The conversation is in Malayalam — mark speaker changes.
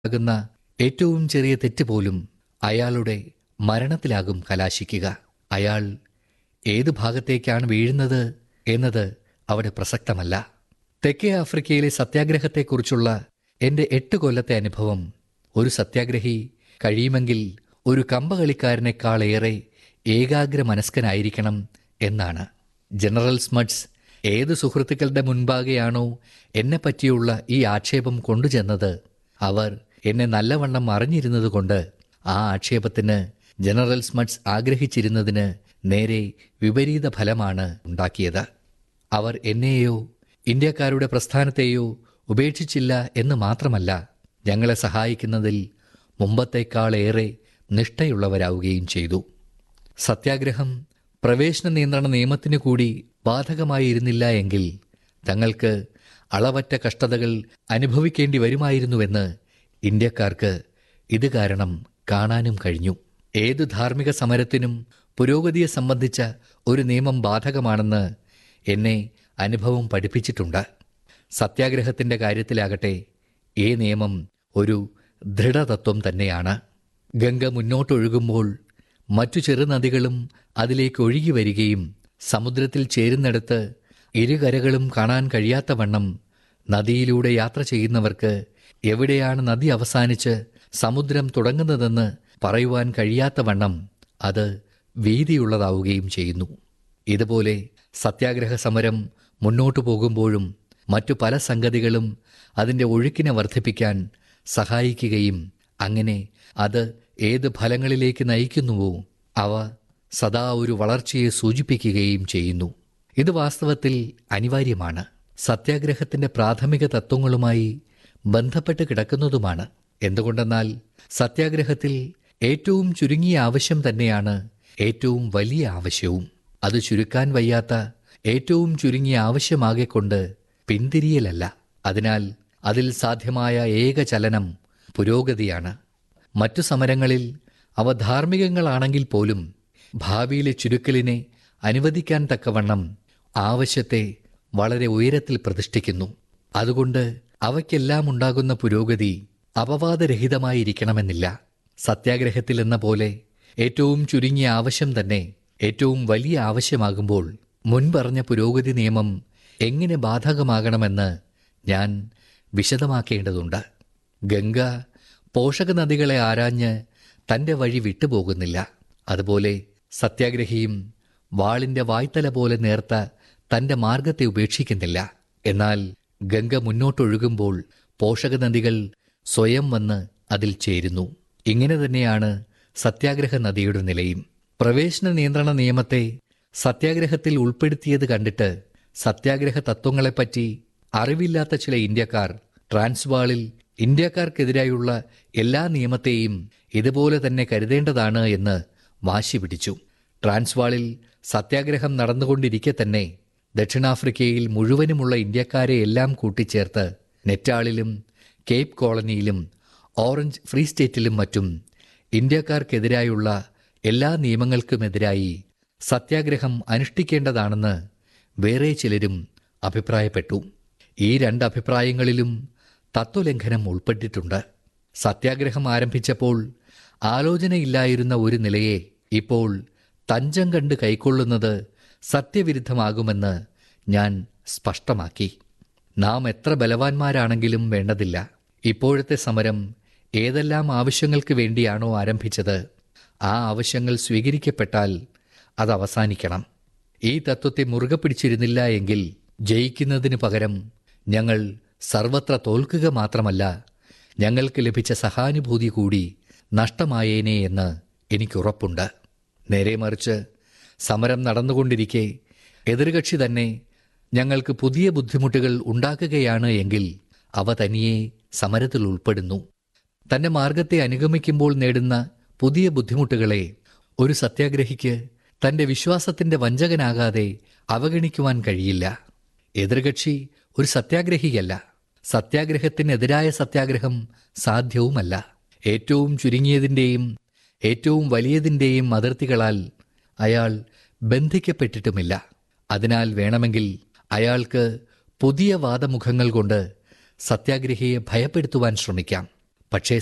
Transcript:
Speaker 1: ആകുന്ന ഏറ്റവും ചെറിയ തെറ്റ് പോലും അയാളുടെ മരണത്തിലാകും കലാശിക്കുക അയാൾ ഏത് ഭാഗത്തേക്കാണ് വീഴുന്നത് എന്നത് അവിടെ പ്രസക്തമല്ല തെക്കേ ആഫ്രിക്കയിലെ സത്യാഗ്രഹത്തെക്കുറിച്ചുള്ള എൻ്റെ എട്ട് കൊല്ലത്തെ അനുഭവം ഒരു സത്യാഗ്രഹി കഴിയുമെങ്കിൽ ഒരു കമ്പകളിക്കാരനേക്കാളേറെ ഏകാഗ്ര മനസ്കനായിരിക്കണം എന്നാണ് ജനറൽ സ്മട്സ് ഏത് സുഹൃത്തുക്കളുടെ മുൻപാകെയാണോ എന്നെ പറ്റിയുള്ള ഈ ആക്ഷേപം കൊണ്ടുചെന്നത് അവർ എന്നെ നല്ലവണ്ണം അറിഞ്ഞിരുന്നതുകൊണ്ട് ആ ആക്ഷേപത്തിന് ജനറൽ സ്മട്സ് ആഗ്രഹിച്ചിരുന്നതിന് നേരെ വിപരീത ഫലമാണ് ഉണ്ടാക്കിയത് അവർ എന്നെയോ ഇന്ത്യക്കാരുടെ പ്രസ്ഥാനത്തെയോ ഉപേക്ഷിച്ചില്ല എന്ന് മാത്രമല്ല ഞങ്ങളെ സഹായിക്കുന്നതിൽ മുമ്പത്തേക്കാളേറെ നിഷ്ഠയുള്ളവരാവുകയും ചെയ്തു സത്യാഗ്രഹം പ്രവേശന നിയന്ത്രണ നിയമത്തിനു കൂടി ബാധകമായിരുന്നില്ല എങ്കിൽ തങ്ങൾക്ക് അളവറ്റ കഷ്ടതകൾ അനുഭവിക്കേണ്ടി വരുമായിരുന്നുവെന്ന് ഇന്ത്യക്കാർക്ക് ഇത് കാരണം കാണാനും കഴിഞ്ഞു ഏതു ധാർമ്മിക സമരത്തിനും പുരോഗതിയെ സംബന്ധിച്ച ഒരു നിയമം ബാധകമാണെന്ന് എന്നെ അനുഭവം പഠിപ്പിച്ചിട്ടുണ്ട് സത്യാഗ്രഹത്തിന്റെ കാര്യത്തിലാകട്ടെ ഈ നിയമം ഒരു ദൃഢതത്വം തന്നെയാണ് ഗംഗ മുന്നോട്ടൊഴുകുമ്പോൾ മറ്റു ചെറുനദികളും അതിലേക്ക് ഒഴുകി വരികയും സമുദ്രത്തിൽ ചേരുന്നിടത്ത് ഇരുകരകളും കാണാൻ കഴിയാത്ത വണ്ണം നദിയിലൂടെ യാത്ര ചെയ്യുന്നവർക്ക് എവിടെയാണ് നദി അവസാനിച്ച് സമുദ്രം തുടങ്ങുന്നതെന്ന് പറയുവാൻ കഴിയാത്ത വണ്ണം അത് വീതിയുള്ളതാവുകയും ചെയ്യുന്നു ഇതുപോലെ സത്യാഗ്രഹ സമരം മുന്നോട്ടു പോകുമ്പോഴും മറ്റു പല സംഗതികളും അതിൻ്റെ ഒഴുക്കിനെ വർദ്ധിപ്പിക്കാൻ സഹായിക്കുകയും അങ്ങനെ അത് ഏത് ഫലങ്ങളിലേക്ക് നയിക്കുന്നുവോ അവ സദാ ഒരു വളർച്ചയെ സൂചിപ്പിക്കുകയും ചെയ്യുന്നു ഇത് വാസ്തവത്തിൽ അനിവാര്യമാണ് സത്യാഗ്രഹത്തിന്റെ പ്രാഥമിക തത്വങ്ങളുമായി ബന്ധപ്പെട്ട് കിടക്കുന്നതുമാണ് എന്തുകൊണ്ടെന്നാൽ സത്യാഗ്രഹത്തിൽ ഏറ്റവും ചുരുങ്ങിയ ആവശ്യം തന്നെയാണ് ഏറ്റവും വലിയ ആവശ്യവും അത് ചുരുക്കാൻ വയ്യാത്ത ഏറ്റവും ചുരുങ്ങിയ ആവശ്യമാകെക്കൊണ്ട് പിന്തിരിയലല്ല അതിനാൽ അതിൽ സാധ്യമായ ഏക ചലനം പുരോഗതിയാണ് മറ്റു സമരങ്ങളിൽ അവ ധാർമ്മികങ്ങളാണെങ്കിൽ പോലും ഭാവിയിലെ ചുരുക്കലിനെ അനുവദിക്കാൻ തക്കവണ്ണം ആവശ്യത്തെ വളരെ ഉയരത്തിൽ പ്രതിഷ്ഠിക്കുന്നു അതുകൊണ്ട് അവയ്ക്കെല്ലാം ഉണ്ടാകുന്ന പുരോഗതി അപവാദരഹിതമായിരിക്കണമെന്നില്ല സത്യാഗ്രഹത്തിൽ എന്ന പോലെ ഏറ്റവും ചുരുങ്ങിയ ആവശ്യം തന്നെ ഏറ്റവും വലിയ ആവശ്യമാകുമ്പോൾ മുൻപറഞ്ഞ പുരോഗതി നിയമം എങ്ങനെ ബാധകമാകണമെന്ന് ഞാൻ വിശദമാക്കേണ്ടതുണ്ട് ഗംഗ പോഷക നദികളെ ആരാഞ്ഞ് തന്റെ വഴി വിട്ടുപോകുന്നില്ല അതുപോലെ സത്യാഗ്രഹിയും വാളിന്റെ വായ്ത്തല പോലെ നേർത്ത തന്റെ മാർഗത്തെ ഉപേക്ഷിക്കുന്നില്ല എന്നാൽ ഗംഗ മുന്നോട്ടൊഴുകുമ്പോൾ പോഷക നദികൾ സ്വയം വന്ന് അതിൽ ചേരുന്നു ഇങ്ങനെ തന്നെയാണ് സത്യാഗ്രഹ നദിയുടെ നിലയും പ്രവേശന നിയന്ത്രണ നിയമത്തെ സത്യാഗ്രഹത്തിൽ ഉൾപ്പെടുത്തിയത് കണ്ടിട്ട് സത്യാഗ്രഹ തത്വങ്ങളെപ്പറ്റി അറിവില്ലാത്ത ചില ഇന്ത്യക്കാർ ട്രാൻസ്വാളിൽ ഇന്ത്യക്കാർക്കെതിരായുള്ള എല്ലാ നിയമത്തെയും ഇതുപോലെ തന്നെ കരുതേണ്ടതാണ് എന്ന് വാശി പിടിച്ചു ട്രാൻസ്വാളിൽ സത്യാഗ്രഹം നടന്നുകൊണ്ടിരിക്കെ തന്നെ ദക്ഷിണാഫ്രിക്കയിൽ മുഴുവനുമുള്ള ഇന്ത്യക്കാരെ എല്ലാം കൂട്ടിച്ചേർത്ത് നെറ്റാളിലും കേപ്പ് കോളനിയിലും ഓറഞ്ച് ഫ്രീ സ്റ്റേറ്റിലും മറ്റും ഇന്ത്യക്കാർക്കെതിരായുള്ള എല്ലാ നിയമങ്ങൾക്കുമെതിരായി സത്യാഗ്രഹം അനുഷ്ഠിക്കേണ്ടതാണെന്ന് വേറെ ചിലരും അഭിപ്രായപ്പെട്ടു ഈ രണ്ട് അഭിപ്രായങ്ങളിലും തത്വലംഘനം ഉൾപ്പെട്ടിട്ടുണ്ട് സത്യാഗ്രഹം ആരംഭിച്ചപ്പോൾ ആലോചനയില്ലായിരുന്ന ഒരു നിലയെ ഇപ്പോൾ തഞ്ചം കണ്ട് കൈക്കൊള്ളുന്നത് സത്യവിരുദ്ധമാകുമെന്ന് ഞാൻ സ്പഷ്ടമാക്കി നാം എത്ര ബലവാന്മാരാണെങ്കിലും വേണ്ടതില്ല ഇപ്പോഴത്തെ സമരം ഏതെല്ലാം ആവശ്യങ്ങൾക്ക് വേണ്ടിയാണോ ആരംഭിച്ചത് ആ ആവശ്യങ്ങൾ സ്വീകരിക്കപ്പെട്ടാൽ അത് അവസാനിക്കണം ഈ തത്വത്തെ മുറുകെ പിടിച്ചിരുന്നില്ല എങ്കിൽ ജയിക്കുന്നതിന് പകരം ഞങ്ങൾ സർവത്ര തോൽക്കുക മാത്രമല്ല ഞങ്ങൾക്ക് ലഭിച്ച സഹാനുഭൂതി കൂടി നഷ്ടമായേനെ എന്ന് എനിക്കുറപ്പുണ്ട് നേരെ മറിച്ച് സമരം നടന്നുകൊണ്ടിരിക്കെ എതിർകക്ഷി തന്നെ ഞങ്ങൾക്ക് പുതിയ ബുദ്ധിമുട്ടുകൾ ഉണ്ടാക്കുകയാണ് എങ്കിൽ അവ തനിയെ സമരത്തിൽ ഉൾപ്പെടുന്നു തന്റെ മാർഗത്തെ അനുഗമിക്കുമ്പോൾ നേടുന്ന പുതിയ ബുദ്ധിമുട്ടുകളെ ഒരു സത്യാഗ്രഹിക്ക് തന്റെ വിശ്വാസത്തിന്റെ വഞ്ചകനാകാതെ അവഗണിക്കുവാൻ കഴിയില്ല എതിർകക്ഷി ഒരു സത്യാഗ്രഹിയല്ല സത്യാഗ്രഹത്തിനെതിരായ സത്യാഗ്രഹം സാധ്യവുമല്ല ഏറ്റവും ചുരുങ്ങിയതിൻ്റെയും ഏറ്റവും വലിയതിൻ്റെയും അതിർത്തികളാൽ അയാൾ ബന്ധിക്കപ്പെട്ടിട്ടുമില്ല അതിനാൽ വേണമെങ്കിൽ അയാൾക്ക് പുതിയ വാദമുഖങ്ങൾ കൊണ്ട് സത്യാഗ്രഹിയെ ഭയപ്പെടുത്തുവാൻ ശ്രമിക്കാം പക്ഷേ